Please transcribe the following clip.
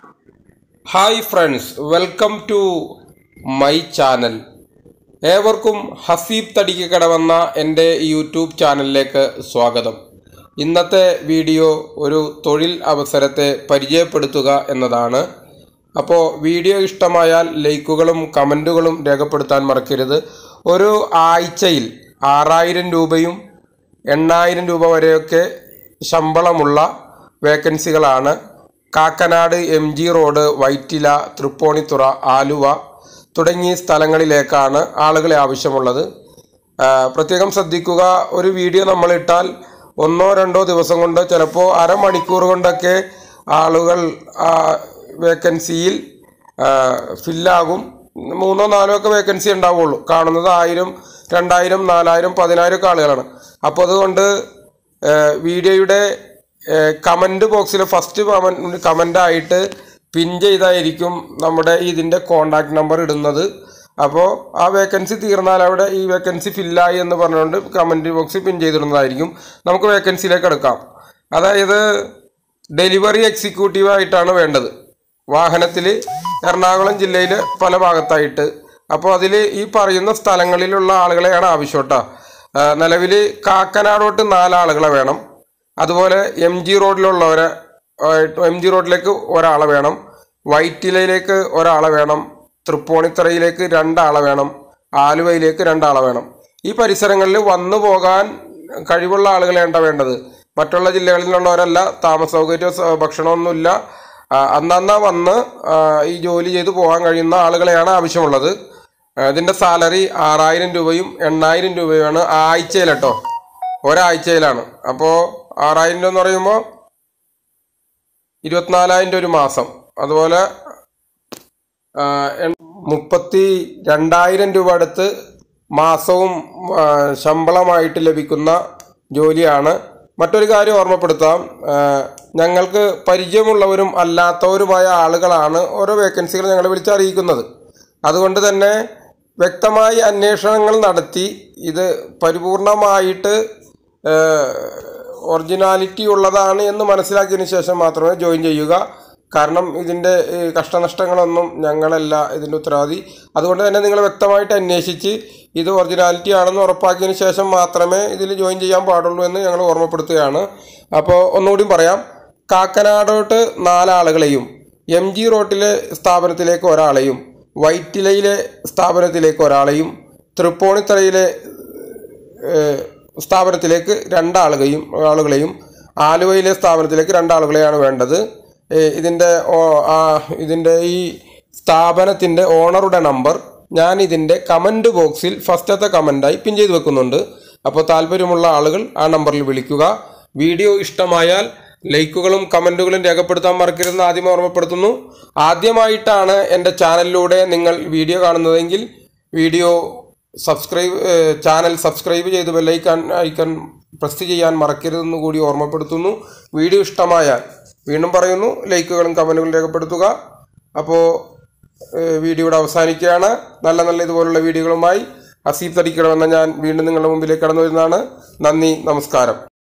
hi friends welcome to my channel ഏവർക്കും ഹസീബ് തടിക്ക് കടവന്ന എൻ്റെ യൂട്യൂബ് ചാനലിലേക്ക് സ്വാഗതം ഇന്നത്തെ വീഡിയോ ഒരു തൊഴിൽ അവസരത്തെ പരിചയപ്പെടുത്തുക എന്നതാണ് അപ്പോൾ വീഡിയോ ഇഷ്ടമായാൽ ലൈക്കുകളും കമൻറ്റുകളും രേഖപ്പെടുത്താൻ മറക്കരുത് ഒരു ആഴ്ചയിൽ ആറായിരം രൂപയും എണ്ണായിരം രൂപ വരെയൊക്കെ ശമ്പളമുള്ള വേക്കൻസികളാണ് Kakkanad M G road Vyttila Thrippunithura Aluva തുടങ്ങിയ സ്ഥലങ്ങളിലേക്കാണ് ആളുകളെ ആവശ്യമുള്ളത് ആ, പ്രത്യേകം ശ്രദ്ധിക്കുക ഒരു വീഡിയോ നമ്മൾ ഇട്ടാൽ ഒന്നോ രണ്ടോ ദിവസം കൊണ്ട് ചിലപ്പോൾ അരമണിക്കൂർ കൊണ്ടൊക്കെ ആളുകൾ ആ വേക്കൻസിയിൽ ഫില്ലാകും മൂന്നോ നാലോ ഒക്കെ വേക്കൻസി ഉണ്ടാവുള്ളൂ കാണുന്നത് ആയിരം രണ്ടായിരം നാലായിരം പതിനായിരം ഒക്കെ ആളുകളാണ് അപ്പോൾ അതുകൊണ്ട് ഏഹ് വീഡിയോയുടെ കമൻറ്റ് ബോക്സിൽ ഫസ്റ്റ് കമൻറ്റ് കമൻ്റായിട്ട് പിൻ ചെയ്തായിരിക്കും നമ്മുടെ ഇതിൻ്റെ കോണ്ടാക്ട് നമ്പർ ഇടുന്നത് അപ്പോൾ ആ വേക്കൻസി തീർന്നാൽ അവിടെ ഈ വേക്കൻസി ഫില്ലായി എന്ന് പറഞ്ഞുകൊണ്ട് കമൻറ്റ് ബോക്സിൽ പിൻ ചെയ്തിടുന്നതായിരിക്കും നമുക്ക് വേക്കൻസിയിലേക്ക് എടുക്കാം അതായത് ഡെലിവറി എക്സിക്യൂട്ടീവ് ആയിട്ടാണ് വേണ്ടത് വാഹനത്തിൽ എറണാകുളം ജില്ലയിൽ പല ഭാഗത്തായിട്ട് അപ്പോൾ അതിൽ ഈ പറയുന്ന സ്ഥലങ്ങളിലുള്ള ആളുകളെയാണ് ആവശ്യം കേട്ടോ നിലവിൽ കാക്കനാടോട്ട് നാലാളുകളെ വേണം അതുപോലെ എം ജി റോഡിലുള്ളവരെ എം ജി റോഡിലേക്ക് ഒരാളെ വേണം വൈറ്റിലയിലേക്ക് ഒരാളെ വേണം തൃപ്പൂണിത്തറയിലേക്ക് രണ്ടാളെ വേണം ആലുവയിലേക്ക് രണ്ടാളെ വേണം ഈ പരിസരങ്ങളിൽ വന്നു പോകാൻ കഴിവുള്ള ആളുകളെയാണ് വേണ്ടത് മറ്റുള്ള ജില്ലകളിൽ നിന്നുള്ളവരല്ല താമസ സൗകര്യ സ- ഭക്ഷണമൊന്നുമില്ല ആ, അന്നന്ന് വന്ന് ആ, ഈ ജോലി ചെയ്ത് പോകാൻ കഴിയുന്ന ആളുകളെയാണ് ആവശ്യമുള്ളത് ആ, ഇതിന്റെ സാലറി ആറായിരം രൂപയും എണ്ണായിരം രൂപയുമാണ് ആഴ്ചയിൽ കേട്ടോ ഒരാഴ്ചയിലാണ് അപ്പോൾ ആറായിരം രൂപ എന്ന് പറയുമ്പോൾ ഇരുപത്തിനാലായിരം രൂപ ഒരു മാസം അതുപോലെ ആ, എൺ- മുപ്പത്തി രണ്ടായിരം രൂപ അടുത്ത് മാസവും ആ, ശമ്പളമായിട്ട് ലഭിക്കുന്ന ജോലിയാണ് മറ്റൊരു കാര്യം ഓർമ്മപ്പെടുത്താം ആ, ഞങ്ങൾക്ക് പരിചയമുള്ളവരും അല്ലാത്തവരുമായ ആളുകളാണ് ഓരോ വേക്കൻസികൾ ഞങ്ങളെ വിളിച്ചറിയിക്കുന്നത് അതുകൊണ്ട് തന്നെ വ്യക്തമായി അന്വേഷണങ്ങൾ നടത്തി ഇത് പരിപൂർണമായിട്ട് ഒറിജിനാലിറ്റി ഉള്ളതാണ് എന്ന് മനസ്സിലാക്കിയതിന് ശേഷം മാത്രമേ ജോയിൻ ചെയ്യുക കാരണം ഇതിൻ്റെ ഈ കഷ്ടനഷ്ടങ്ങളൊന്നും ഞങ്ങളല്ല ഇതിൻ്റെ ഉത്തരവാദി അതുകൊണ്ട് തന്നെ നിങ്ങൾ വ്യക്തമായിട്ട് അന്വേഷിച്ച് ഇത് ഒറിജിനാലിറ്റി ആണെന്ന് ഉറപ്പാക്കിയതിന് ശേഷം മാത്രമേ ഇതിൽ ജോയിൻ ചെയ്യാൻ പാടുള്ളൂ എന്ന് ഞങ്ങൾ ഓർമ്മപ്പെടുത്തുകയാണ് അപ്പോൾ ഒന്നുകൂടി പറയാം കാക്കനാടോട്ട് നാലാളുകളെയും എം ജി റോട്ടിലെ സ്ഥാപനത്തിലേക്ക് ഒരാളെയും വൈറ്റിലയിലെ സ്ഥാപനത്തിലേക്ക് ഒരാളെയും തൃപ്പൂണിത്തറയിലെ ഏഹ് സ്ഥാപനത്തിലേക്ക് രണ്ടാളുകയും ആളുകളെയും ആലുവയിലെ സ്ഥാപനത്തിലേക്ക് രണ്ടാളുകളെയാണ് വേണ്ടത് ഏഹ് ഇതിൻ്റെ ഓ- ആ ഇതിൻ്റെ ഈ സ്ഥാപനത്തിൻ്റെ ഓണറുടെ നമ്പർ ഞാൻ ഇതിൻ്റെ കമൻറ്റ് ബോക്സിൽ ഫസ്റ്റത്തെ കമൻറ്റായി പിൻ ചെയ്ത് വെക്കുന്നുണ്ട് അപ്പോൾ താല്പര്യമുള്ള ആളുകൾ ആ നമ്പറിൽ വിളിക്കുക വീഡിയോ ഇഷ്ടമായാൽ ലൈക്കുകളും കമൻറ്റുകളും രേഖപ്പെടുത്താൻ മറക്കരുതെന്ന് ആദ്യം ഓർമ്മപ്പെടുത്തുന്നു ആദ്യമായിട്ടാണ് എൻ്റെ ചാനലിലൂടെ നിങ്ങൾ വീഡിയോ കാണുന്നതെങ്കിൽ video subscribe uh channel subscribe ചെയ്ത് ബെല്ലൈക്കാൻ ഐക്കൺ പ്രസ് ചെയ്യാൻ മറക്കരുതെന്ന് കൂടി ഓർമ്മപ്പെടുത്തുന്നു വീഡിയോ ഇഷ്ടമായാൽ വീണ്ടും പറയുന്നു ലൈക്കുകളും കമൻറ്റുകളും രേഖപ്പെടുത്തുക അപ്പോൾ ഏഹ് വീഡിയോ ഇവിടെ അവസാനിക്കുകയാണ് നല്ല നല്ല ഇതുപോലുള്ള വീഡിയോകളുമായി അസീബ് തടിക്കണമെന്ന ഞാൻ വീണ്ടും നിങ്ങളുടെ മുമ്പിലേക്ക് കടന്നു വരുന്നതാണ് നന്ദി നമസ്കാരം